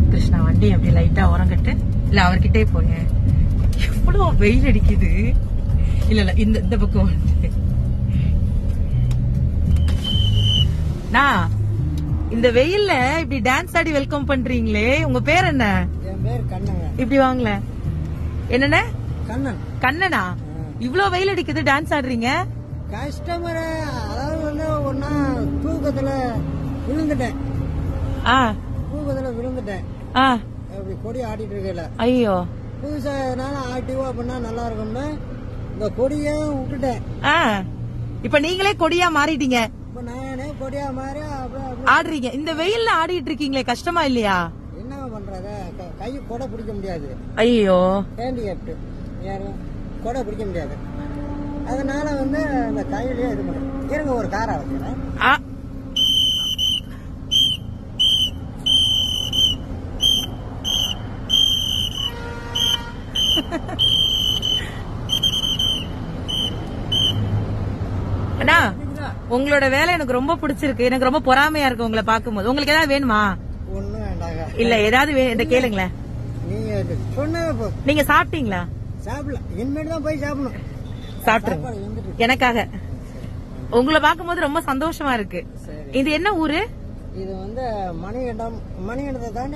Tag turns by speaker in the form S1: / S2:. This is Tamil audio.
S1: கிருஷ்ணா வண்டி அப்படி லைட்டா உரங்கட்டு இல்ல அவர்கிட்டே போங்க எவ்வளவு வெயில் அடிக்குது இல்ல இல்ல இந்த இந்த பக்கம் வந்து நான் இந்த வெயில்ல இப்படி டான்ஸ் ஆடி வெல்கம் பண்றீங்களே உங்க பேர் என்ன
S2: என் பேர் கண்ணங்க
S1: இப்படி வாங்கல என்னண்ண
S2: கண்ணன்
S1: கண்ணனா இவ்ளோ வெயில் அடிக்குது டான்ஸ் ஆடுறீங்க
S2: கஸ்டமர் அதாவது வந்து ஒன்னா தூக்கத்துல விழுந்துட்டேன்
S1: ஆ
S2: தூக்கத்துல விழுந்துட்டேன்
S1: ஆ
S2: அப்படி கொடி ஆடிட்டு இருக்கல
S1: ஐயோ
S2: புதுசா எதனால ஆக்டிவா பண்ணா நல்லா இருக்கும்னு இந்த கொடியை விட்டுட்டேன்
S1: ஆ இப்ப நீங்களே கொடியா மாறிட்டீங்க
S2: இப்ப நானே கொடியா மாறி அப்படியே அப்படியே
S1: ஆடுறீங்க இந்த வெயில்ல ஆடிட்டு இருக்கீங்களே கஷ்டமா இல்லையா
S2: என்ன பண்றது க- கை கொடை பிடிக்க முடியாது
S1: ஐயோ
S2: ஹேண்டிகேப்டு யாரும் கொடை பிடிக்க முடியாது அதனால வந்து அந்த கையிலேயே இது பண்ணுறேன் இருங்க ஒரு காரை வைக்கிறேன்
S1: ஆ அண்ணா உங்களோட வேலை எனக்கு ரொம்ப பிடிச்சிருக்கு எனக்கு ரொம்ப பொறாமையா இருக்கு உங்களை பாக்கும்போது உங்களுக்கு ஏதாவது வேணுமா
S2: ஒன்றும் வேண்டாங்க
S1: இல்ல ஏதாவது வே- இந்த கேளுங்களேன்
S2: நீங்க இது சொன்னதை போ
S1: நீங்க சாப்பிட்டீங்களா
S2: சாப்பிடலாம் இனிமேட்டு தான் போய் சாப்பிடணும்
S1: சாப்பிட்டுருங்க
S2: சாப்பாடு வந்துட்டு
S1: எனக்காக உங்களை பார்க்கும்போது ரொம்ப சந்தோஷமா இருக்கு
S2: சரி
S1: இது என்ன ஊரு
S2: இது வந்து மணிகண்டம் மணிகண்டத்தை தாண்டி